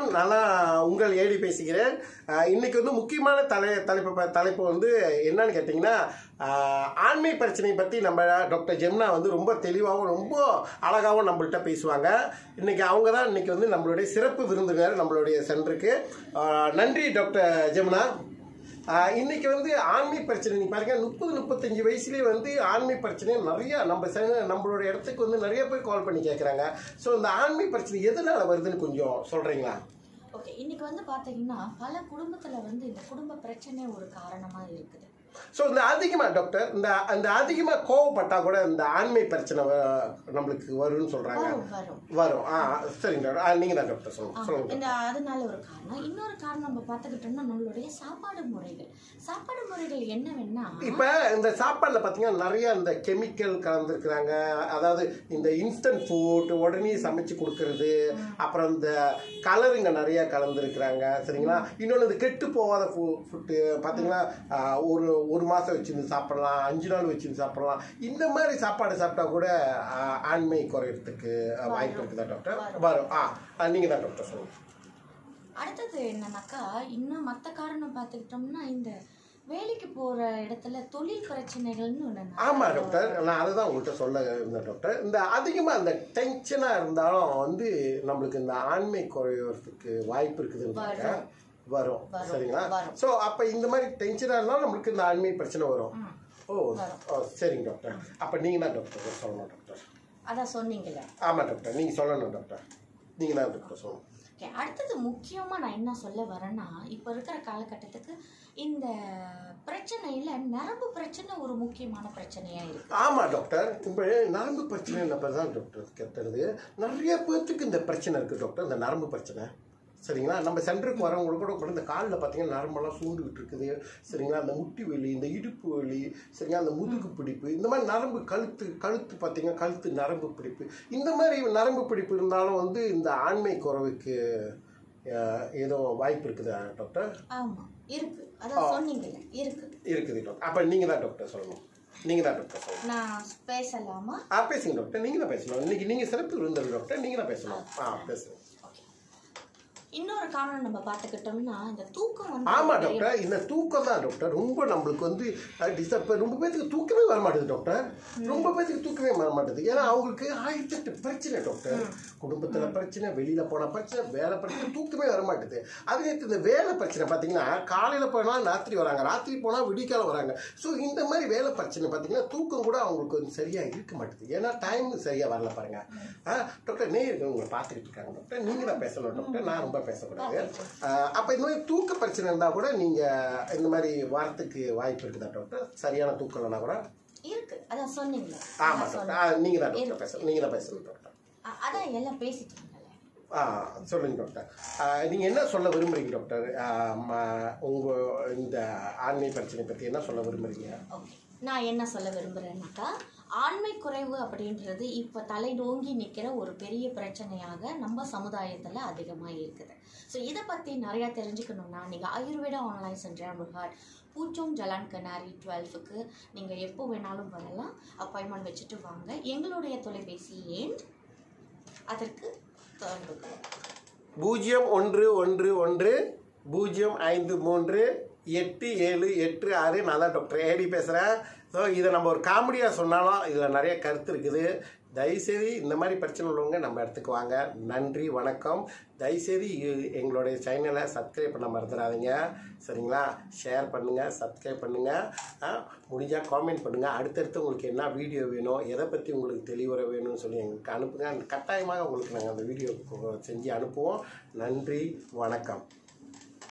நான் உங்கள் ஏடி பேசுகிறேன் அஹ், இன்னைக்கு வந்து முக்கியமான தலை தலைப்பு ப- தலைப்பு வந்து என்னன்னு கேட்டிங்கன்னா அஹ், ஆண்மை பிரச்சனை பற்றி நம்ம டாக்டர் ஜெம்னா வந்து ரொம்ப தெளிவாகவும் ரொம்ப அழகாகவும் நம்மள்கிட்ட பேசுவாங்க இன்னைக்கு அவங்க தான் இன்னைக்கு வந்து நம்மளுடைய சிறப்பு விருந்தினர் நம்மளுடைய சென்டருக்கு அஹ், நன்றி டாக்டர் ஜெம்னா ஆஹ் இன்னைக்கு வந்து ஆண்மை பிரச்சனை நீ பாருங்க முப்பது முப்பத்தஞ்சு வயசுலேயே வந்து ஆண்மை பிரச்சனை நிறைய நம்ம ச- நம்மளோட இடத்துக்கு வந்து நிறைய பேர் கால் பண்ணி கேட்குறாங்க ஸோ இந்த ஆண்மை பிரச்சனை எதனால வருதுன்னு கொஞ்சம் சொல்றீங்களா ஓகே இன்னைக்கு வந்து பாத்தீங்கன்னா பல குடும்பத்துல வந்து இந்த குடும்ப பிரச்சனை ஒரு காரணமா இருக்குது ஸோ இந்த அதிகமாக டாக்டர் இந்த அந்த அதிகமாக கோவப்பட்டா கூட இந்த ஆண்மை பிரச்சனை வ- நம்மளுக்கு வரும்னு சொல்றாங்க வரும் வரும் வரும் ஆ சரிங்க டாக்டர் ஆ நீங்கள் தான் டாக்டர் சொல்லுங்க ஆமா. சொல்லுங்க இந்த அதனால ஒரு காரணம் இன்னொரு காரணம் நம்ம பார்த்துக்கிட்டோம்னா நம்மளுடைய சாப்பாடு முறைகள் சாப்பாடு முறைகள் என்னவென்னா இப்போ இந்த சாப்பாடில் பார்த்தீங்கன்னா நிறைய இந்த கெமிக்கல் கலந்துருக்குறாங்க அதாவது இந்த இன்ஸ்டன்ட் ஃபுட் உடனே சமைச்சு கொடுக்கறது அப்புறம் இந்த கலருங்க நிறைய கலந்துருக்குறாங்க சரிங்களா இன்னொன்று இந்த கெட்டு போகாத ஃபுட்டு பார்த்தீங்கன்னா ஆஹ், ஒரு ஒரு மாதம் வச்சுருந்து சாப்பிடலாம் அஞ்சு நாள் வச்சுருந்து சாப்பிடலாம் இந்த மாதிரி சாப்பாடு சாப்பிட்டா கூட ஆஹ், ஆண்மை குறையறதுக்கு ஆஹ், வாய்ப்பு இருக்குதா டாக்டர் வரும் ஆ நீங்கள் தான் டாக்டர் சொல்லுங்கள் அடுத்தது என்னன்னாக்கா இன்னும் மற்ற காரணம் பார்த்துக்கிட்டோம்னா இந்த வேலைக்கு போற இடத்துல தொழில் பிரச்சனைகள்னு ஒன்று ஆமாம் டாக்டர் நான் அதை தான் உங்கள்கிட்ட சொல்ல இருந்தேன் டாக்டர் இந்த அதிகமாக இந்த டென்ஷனாக இருந்தாலும் வந்து நம்மளுக்கு இந்த ஆண்மை குறையறதுக்கு வாய்ப்பு இருக்குதுன்றாங்க வரும் வரும், சரிங்களா வரும். ஸோ அப்போ இந்த மாதிரி டென்ஷனாக இருந்தாலும் நம்மளுக்கு இந்த ஆண்மை பிரச்சனை வரும் ம். ஓ ஓ சரிங்க டாக்டர் அப்போ நீங்கள் தான் டாக்டர் சொல்லணும் டாக்டர் அதான் சொன்னீங்கல்ல ஆமாம் டாக்டர் நீங்கள் சொல்லணும் டாக்டர் நீங்கள் தான் டாக்டர் சொல்லணும் ஓகே அடுத்தது முக்கியமாக நான் என்ன சொல்ல வரேன்னா இப்போ இருக்கிற காலகட்டத்துக்கு இந்த பிரச்சனையில் நரம்பு பிரச்சனை ஒரு முக்கியமான பிரச்சனையாக இருக்கு ஆமாம் டாக்டர் இப்போ நரம்பு பிரச்சனை என்ன தான் டாக்டர் கேட்டுறது நிறைய பேர்த்துக்கு இந்த பிரச்சனை இருக்குது டாக்டர் இந்த நரம்பு பிரச்சனை சரிங்களா நம்ம சென்டருக்கு வரவங்களுக்கு கூட கூட இந்த காலில் பார்த்தீங்கன்னா நரம்பெல்லாம் சூண்டுகிட்டு இருக்குது சரிங்களா அந்த முட்டி வலி இந்த இடுப்பு வலி சரிங்களா அந்த முதுகு பிடிப்பு இந்த மாதிரி நரம்பு கழுத்து கழுத்து பார்த்தீங்கன்னா கழுத்து நரம்பு பிடிப்பு இந்த மாதிரி நரம்பு பிடிப்பு இருந்தாலும் வந்து இந்த ஆண்மை குறைவுக்கு அஹ், ஏதோ வாய்ப்பு இருக்குதா டாக்டர் ஆமாம் இருக்கு அதான் சொன்னீங்கல்ல இருக்கு இருக்குது டாக்டர் அப்போ நீங்கள் தான் டாக்டர் சொல்லணும் நீங்கள் தான் டாக்டர் சொல்லணும் நான் பேசலாமா ஆ பேசுங்க டாக்டர் நீங்கள் தான் பேசணும் இன்னைக்கு நீங்கள் சிறப்பு விருந்தர் டாக்டர் நீங்கள் தான் பேசணும் ஆ பேசுங்க ஓகே இன்னொரு காரணம் நம்ம பார்த்துக்கிட்டோம்னா இந்த தூக்கம் வந்து ஆமாம் டாக்டர் இந்த தூக்கம் தான் டாக்டர் ரொம்ப நம்மளுக்கு வந்து டிஸ்டர்ப் ரொம்ப பேத்துக்கு தூக்கமே வர மாட்டேது டாக்டர் ரொம்ப பேத்துக்கு தூக்கமே வர மாட்டேது ஏன்னா அவங்களுக்கு ஆயிரத்தெட்டு பிரச்சனை டாக்டர் குடும்பத்தில் பிரச்சனை வெளியில் போன பிரச்சனை வேலை பிரச்சனை தூக்கமே வர மாட்டேது அதே இந்த வேலை பிரச்சனை பார்த்தீங்கன்னா காலையில் போனால் ராத்திரி வராங்க ராத்திரி போனால் விடிக்காலம் வராங்க ஸோ இந்த மாதிரி வேலை பிரச்சனை பார்த்தீங்கன்னா தூக்கம் கூட அவங்களுக்கு வந்து சரியாக இருக்க மாட்டேது ஏன்னா டைம் சரியாக வரல பாருங்க ஆ டாக்டர் நேருக்கு உங்களை பார்த்துக்கிட்டு இருக்காங்க டாக்டர் நீங்கள் தான் பேசணும் டாக்டர் நான் ரொம்ப பேசக்கூடாது அப்போ இந்த மாதிரி தூக்க பிரச்சனை இருந்தால் கூட நீங்கள் இந்த மாதிரி வாரத்துக்கு வாய்ப்பு இருக்குதா டாக்டர் சரியான தூக்கம் இல்லைனா கூட இருக்கு அதான் சொன்னீங்களே ஆமாம் டாக்டர் நீங்கள் தான் டாக்டர் பேசணும் நீங்கள் தான் பேசணும் டாக்டர் அ- அதான் எல்லாம் பேசிட்டீங்களே ஆ சொல்லுங்க டாக்டர் நீங்கள் என்ன சொல்ல விரும்புறீங்க டாக்டர் உங்கள் இந்த ஆண்மை பிரச்சனை பற்றி என்ன சொல்ல விரும்புறீங்க ஓகே நான் என்ன சொல்ல விரும்புகிறேன்னாக்கா ஆண்மை குறைவு அப்படின்றது இப்போ தலை நோங்கி நிற்கிற ஒரு பெரிய பிரச்சனையாக நம்ம சமுதாயத்தில் அதிகமாக இருக்குது ஸோ இதை பற்றி நிறையா தெரிஞ்சுக்கணுன்னா நீங்கள் ஆயுர்வேதா ஆன்லைன் சென்டர் முகாட் பூச்சோங் ஜலான் கனாரி டுவெல்ஃபுக்கு நீங்கள் எப்போ வேணாலும் வரலாம் அப்பாயின்மெண்ட் வச்சுட்டு வாங்க எங்களுடைய தொலைபேசி எண் அதற்கு தொடர்பு கொள்ளுங்கள். பூஜ்ஜியம் ஒன்று ஒன்று ஒன்று பூஜ்ஜியம் ஐந்து மூன்று எட்டு ஏழு எட்டு ஆறு நான் தான் டாக்டர் ஏடி பேசுகிறேன் ஸோ இதை நம்ம ஒரு காமெடியாக சொன்னாலும் இதில் நிறைய கருத்து இருக்குது தயவுசெய்து இந்த மாதிரி பிரச்சனை உள்ளவங்க நம்ம இடத்துக்கு வாங்க நன்றி வணக்கம் தயவுசெய்து இ- எங்களுடைய சேனலை சப்ஸ்கிரைப் பண்ண மறந்துடாதீங்க சரிங்களா ஷேர் பண்ணுங்கள் சப்ஸ்கிரைப் பண்ணுங்கள் முடிஞ்சால் காமெண்ட் பண்ணுங்கள் அடுத்தடுத்து உங்களுக்கு என்ன வீடியோ வேணும் எதை பற்றி உங்களுக்கு தெளிவுரை வேணும்னு சொல்லி எங்களுக்கு அனுப்புங்க கட்டாயமாக உங்களுக்கு நாங்கள் அந்த வீடியோ செஞ்சு அனுப்புவோம் நன்றி வணக்கம்